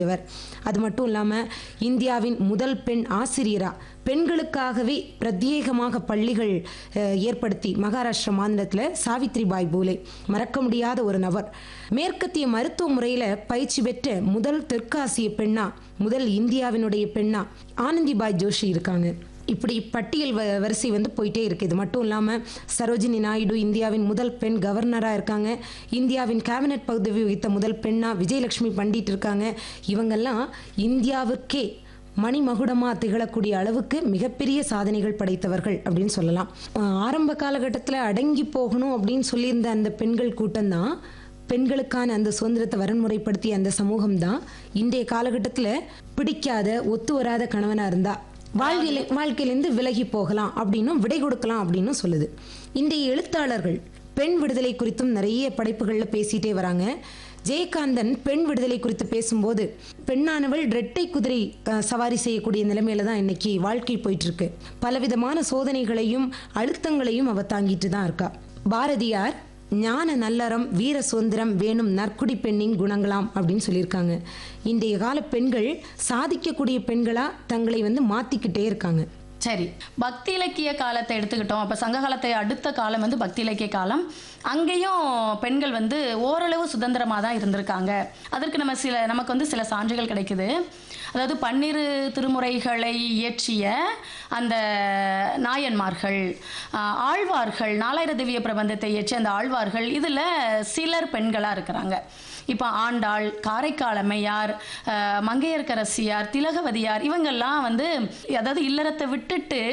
இவர் அது மட்டும் இல்லாமல் இந்தியாவின் முதல் பெண் ஆசிரியரா பெண்களுக்காகவே பிரத்யேகமாக பள்ளிகள் அஹ், ஏற்படுத்தி மகாராஷ்டிரா மாநிலத்தில் சாவித்ரிபாய் பூலே மறக்க முடியாத ஒரு நபர் மேற்கத்திய மருத்துவ முறையில் பயிற்சி பெற்ற முதல் தெற்காசிய பெண்ணா முதல் இந்தியாவினுடைய பெண்ணா ஆனந்திபாய் ஜோஷி இருக்காங்க இப்படி பட்டியல் வ- வரிசை வந்து போயிட்டே இருக்கு இது மட்டும் இல்லாமல் சரோஜினி நாயுடு இந்தியாவின் முதல் பெண் கவர்னராக இருக்காங்க இந்தியாவின் கேபினட் பதவி வகித்த முதல் பெண்ணா விஜயலட்சுமி பண்டிட் இருக்காங்க இவங்கெல்லாம் இந்தியாவிற்கே மணிமகுடமாக திகழக்கூடிய அளவுக்கு மிகப்பெரிய சாதனைகள் படைத்தவர்கள் அப்படின்னு சொல்லலாம் அஹ் ஆரம்ப காலகட்டத்தில் அடங்கி போகணும் அப்படின்னு சொல்லியிருந்த அந்த பெண்கள் கூட்டம்தான் பெண்களுக்கான அந்த சுதந்திரத்தை வரன்முறைப்படுத்திய அந்த சமூகம் தான் இன்றைய காலகட்டத்தில் பிடிக்காத ஒத்து வராத கணவனாக இருந்தா வாழ்க்கையில வாழ்க்கையிலேருந்து விலகி போகலாம் அப்படின்னும் விடை கொடுக்கலாம் அப்படின்னும் சொல்லுது இன்றைய எழுத்தாளர்கள் பெண் விடுதலை குறித்தும் நிறைய படைப்புகளில் பேசிட்டே வராங்க ஜெயகாந்தன் பெண் விடுதலை குறித்து பேசும்போது பெண்ணானவள் இரட்டை குதிரை அஹ், சவாரி செய்யக்கூடிய நிலைமையில தான் இன்னைக்கு வாழ்க்கை போயிட்டு இருக்கு பலவிதமான சோதனைகளையும் அழுத்தங்களையும் அவ தாங்கிட்டு தான் இருக்கா பாரதியார் ஞான நல்லறம் வீர சுதந்திரம் வேணும் நற்குடி பெண்ணின் குணங்களாம் அப்படின்னு சொல்லியிருக்காங்க இன்றைய கால பெண்கள் சாதிக்கக்கூடிய பெண்களா தங்களை வந்து மாத்திக்கிட்டே இருக்காங்க சரி பக்தி இலக்கிய காலத்தை எடுத்துக்கிட்டோம் அப்போ சங்க காலத்தை அடுத்த காலம் வந்து பக்தி இலக்கிய காலம் அங்கேயும் பெண்கள் வந்து ஓரளவு சுதந்திரமாக தான் இருந்திருக்காங்க அதற்கு நம்ம சில நமக்கு வந்து சில சான்றுகள் கிடைக்குது அதாவது பன்னிரு திருமுறைகளை இயற்றிய அந்த நாயன்மார்கள் ஆஹ், ஆழ்வார்கள் நாலாயிர திவ்ய பிரபந்தத்தை இயற்றிய அந்த ஆழ்வார்கள் இதில் சிலர் பெண்களாக இருக்கிறாங்க இப்போ ஆண்டாள் காரைக்கால் அம்மையார் அஹ், மங்கையர்க்கரசியார் திலகவதியார் இவங்கெல்லாம் வந்து அதாவது இல்லறத்தை விட்டுட்டு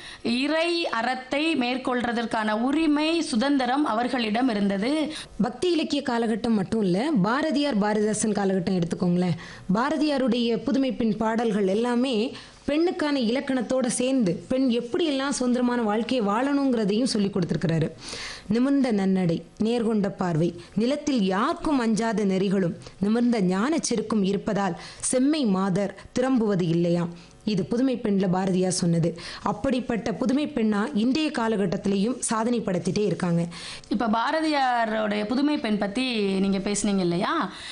இறை அறத்தை மேற்கொள்றதற்கான உரிமை சுதந்திரம் அவர்களிடம் இருந்தது பக்தி இலக்கிய காலகட்டம் மட்டும் இல்ல பாரதியார் பாரதிதாசன் காலகட்டம் எடுத்துக்கோங்களேன் பாரதியாருடைய புதுமை பெண் பாடல்கள் எல்லாமே பெண்ணுக்கான இலக்கணத்தோட சேர்ந்து பெண் எப்படியெல்லாம் சுதந்திரமான வாழ்க்கையை வாழணுங்கிறதையும் சொல்லி கொடுத்துருக்கிறாரு நிமிர்ந்த நன்னடை நேர்கொண்ட பார்வை நிலத்தில் யாருக்கும் அஞ்சாத நெறிகளும் நிமிர்ந்த ஞானச் செருக்கும் இருப்பதால் செம்மை மாதர் திரும்புவது இல்லையாம் இது புதுமை பெண்ல பாரதியார் சொன்னது அப்படிப்பட்ட புதுமை பெண்ணா இன்றைய காலகட்டத்திலையும் சாதனை படுத்திட்டே இருக்காங்க இப்போ பாரதியாருடைய புதுமை பெண் பற்றி நீங்கள் பேசுனீங்க இல்லையா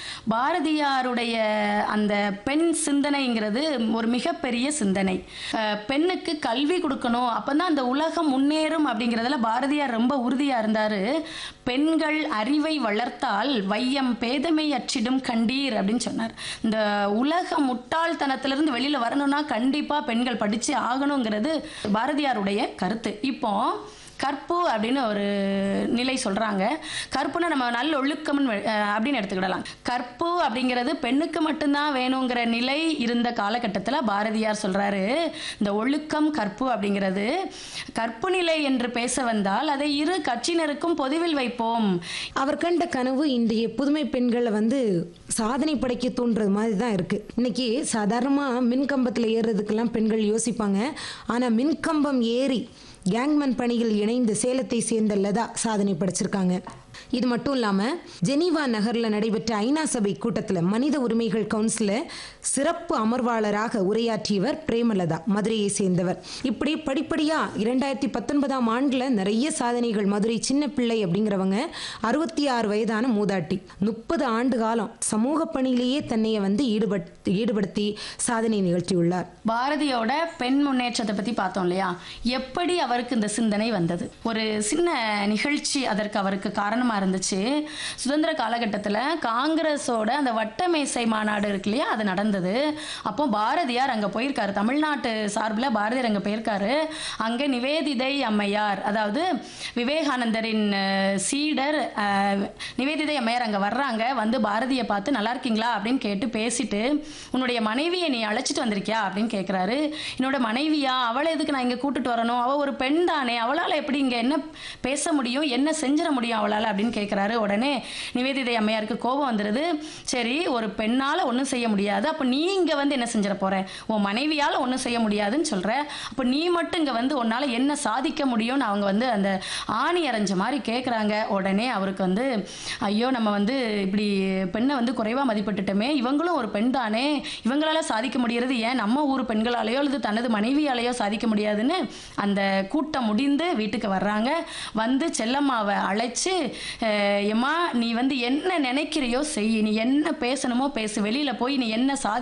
பாரதியாருடைய அந்த பெண் சிந்தனைங்கிறது ஒரு மிகப்பெரிய சிந்தனை அஹ், பெண்ணுக்கு கல்வி கொடுக்கணும் அப்போ தான் அந்த உலகம் முன்னேறும் அப்படிங்கிறதுல பாரதியார் ரொம்ப உறுதியாக இருந்தார் பெண்கள் அறிவை வளர்த்தால் வையம் பேதமை அச்சிடும் கண்டீர் அப்படின்னு சொன்னார் இந்த உலக முட்டாள்தனத்திலிருந்து வெளியில் வரணும்னா கண்டிப்பாக பெண்கள் படித்து ஆகணுங்கிறது பாரதியாருடைய கருத்து இப்போ கற்பு அப்படின்னு ஒரு நிலை சொல்றாங்க கற்புனா நம்ம நல்ல ஒழுக்கம்னு வெ- அஹ் அப்படின்னு எடுத்துக்கிடலாம் கற்பு அப்படிங்கிறது பெண்ணுக்கு மட்டும்தான் வேணுங்கிற நிலை இருந்த காலகட்டத்தில் பாரதியார் சொல்றாரு இந்த ஒழுக்கம் கற்பு அப்படிங்கிறது கற்பு நிலை என்று பேச வந்தால் அதை இரு கட்சியினருக்கும் பொதுவில் வைப்போம் அவர் கண்ட கனவு இன்றைய புதுமை பெண்களை வந்து சாதனை படைக்க தூண்டுறது மாதிரி தான் இருக்கு இன்னைக்கு சாதாரணமாக மின்கம்பத்தில் ஏறுறதுக்கெல்லாம் பெண்கள் யோசிப்பாங்க ஆனால் மின்கம்பம் ஏறி கேங்மேன் பணியில் இணைந்து சேலத்தை சேர்ந்த லதா சாதனை படைச்சிருக்காங்க இது மட்டும் இல்லாமல் ஜெனீவா நகரில் நடைபெற்ற ஐநா சபை கூட்டத்தில் மனித உரிமைகள் கவுன்சிலில் சிறப்பு அமர்வாளராக உரையாற்றியவர் பிரேமலதா மதுரையை சேர்ந்தவர் இப்படி படிப்படியாக இரண்டாயிரத்தி பத்தொன்பதாம் ஆண்டில் நிறைய சாதனைகள் மதுரை சின்ன பிள்ளை அப்படிங்கிறவங்க அறுபத்தி ஆறு வயதான மூதாட்டி முப்பது ஆண்டு காலம் சமூக பணியிலேயே தன்னைய வந்து ஈடுபட் ஈடுபடுத்தி சாதனை நிகழ்த்தியுள்ளார் பாரதியோட பெண் முன்னேற்றத்தை பத்தி பார்த்தோம் இல்லையா எப்படி அவருக்கு இந்த சிந்தனை வந்தது ஒரு சின்ன நிகழ்ச்சி அதற்கு அவருக்கு காரணமா இருந்துச்சு சுதந்திர காலகட்டத்தில் காங்கிரஸோட அந்த வட்டமேசை மாநாடு இருக்கு இல்லையா அது நடந்தது அப்போ பாரதியார் அங்கே போயிருக்காரு தமிழ்நாட்டு சார்பில் பாரதியார் அங்கே போயிருக்காரு அங்கே நிவேதிதை அம்மையார் அதாவது விவேகானந்தரின் அஹ், சீடர் அஹ், நிவேதிதை அம்மையார் அங்கே வர்றாங்க வந்து பாரதியை பார்த்து நல்லா இருக்கீங்களா அப்படின்னு கேட்டு பேசிட்டு உன்னுடைய மனைவியை நீ அழைச்சிட்டு வந்திருக்கியா அப்படின்னு கேட்குறாரு என்னோட மனைவியா அவளை எதுக்கு நான் இங்கே கூட்டிட்டு வரணும் அவள் ஒரு பெண் தானே அவளால் எப்படி இங்கே என்ன பேச முடியும் என்ன செஞ்சிட முடியும் அவளால் அப்படின்னு கேட்குறாரு உடனே நிவேதிதை அம்மையாருக்கு கோபம் வந்துடுது சரி ஒரு பெண்ணால் ஒன்றும் செய்ய முடியாது அப்போ நீ இங்கே வந்து என்ன செஞ்சிட போற உன் மனைவியால் ஒன்றும் செய்ய முடியாதுன்னு சொல்கிற அப்போ நீ மட்டும் இங்கே வந்து உன்னால் என்ன சாதிக்க முடியும்னு அவங்க வந்து அந்த ஆணி அரைஞ்ச மாதிரி கேட்குறாங்க உடனே அவருக்கு வந்து ஐயோ நம்ம வந்து இப்படி பெண்ணை வந்து குறைவாக மதிப்பிட்டுட்டோமே இவங்களும் ஒரு பெண் தானே இவங்களால சாதிக்க முடியறது ஏன் நம்ம ஊர் பெண்களாலேயோ அல்லது தனது மனைவியாலேயோ சாதிக்க முடியாதுன்னு அந்த கூட்டம் முடிந்து வீட்டுக்கு வர்றாங்க வந்து செல்லம்மாவை அழைச்சு அஹ், எம்மா நீ வந்து என்ன நினைக்கிறியோ செய் நீ என்ன பேசணுமோ பேசு வெளியில போய் நீ என்ன சாதி